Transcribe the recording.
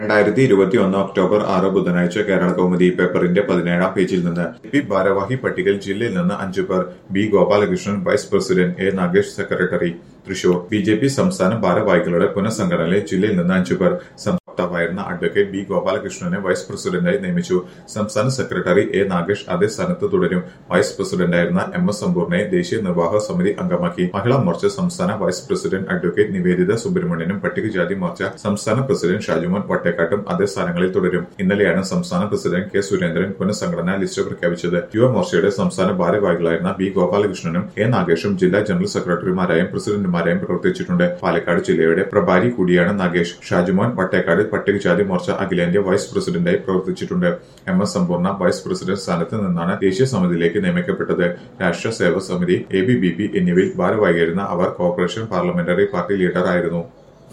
രണ്ടായിരത്തി ഇരുപത്തിയൊന്ന് ഒക്ടോബർ ആറ് ബുധനാഴ്ച കേരള കൗമുദി പേപ്പറിന്റെ പതിനേഴാം പേജിൽ നിന്ന് പി ഭാരവാഹി പട്ടികയിൽ ജില്ലയിൽ നിന്ന് അഞ്ചു പേർ B Gopalakrishnan vice president A Nagesh secretary Thrissur B J P സംസ്ഥാന ഭാരവാഹികളുടെ പുനഃസംഘടനയിൽ ജില്ലയിൽ നിന്ന് അഞ്ചു പേർ വക്താവായിരുന്ന അഡ്വക്കേറ്റ് ബി ഗോപാലകൃഷ്ണനെ വൈസ് പ്രസിഡന്റായി നിയമിച്ചു സംസ്ഥാന സെക്രട്ടറി എ നാഗേഷ് അതേ സ്ഥാനത്ത് തുടരും വൈസ് പ്രസിഡന്റായിരുന്ന എം എസ് സമ്പൂർണയെ ദേശീയ നിർവാഹക സമിതി അംഗമാക്കി മഹിളാ മോർച്ച സംസ്ഥാന വൈസ് പ്രസിഡന്റ് അഡ്വക്കേറ്റ് നിവേദിത സുബ്രഹ്മണ്യനും പട്ടികജാതി മോർച്ച സംസ്ഥാന പ്രസിഡന്റ് ഷാജുമോൻ വട്ടേക്കാട്ടും അതേ സ്ഥാനങ്ങളിൽ തുടരും ഇന്നലെയാണ് സംസ്ഥാന പ്രസിഡന്റ് കെ സുരേന്ദ്രൻ പുനഃസംഘടനാ ലിസ്റ്റ് പ്രഖ്യാപിച്ചത് യുവമോർച്ചയുടെ സംസ്ഥാന ഭാരവാഹികളായിരുന്ന ബി ഗോപാലകൃഷ്ണനും എ നാഗേഷും ജില്ലാ ജനറൽ സെക്രട്ടറിമാരായും പ്രസിഡന്റുമാരായും പ്രവർത്തിച്ചിട്ടുണ്ട് പാലക്കാട് ജില്ലയുടെ പ്രഭാരി കൂടിയാണ് നാഗേഷ് ഷാജുമോൻ വട്ടേക്കാട് പട്ടികജാതി മോർച്ച അഖിലേന്ത്യാ വൈസ് പ്രസിഡന്റായി പ്രവർത്തിച്ചിട്ടുണ്ട് M S Sampoorna vice president സ്ഥാനത്ത് നിന്നാണ് ദേശീയ സമിതിയിലേക്ക് നിയമിക്കപ്പെട്ടത് രാഷ്ട്ര സേവാ സമിതി എ ബി ബി പി എന്നിവയിൽ ഭാരവാഹിയായിരുന്ന അവർ കോർപ്പറേഷൻ പാർലമെന്ററി പാർട്ടി ലീഡർ ആയിരുന്നു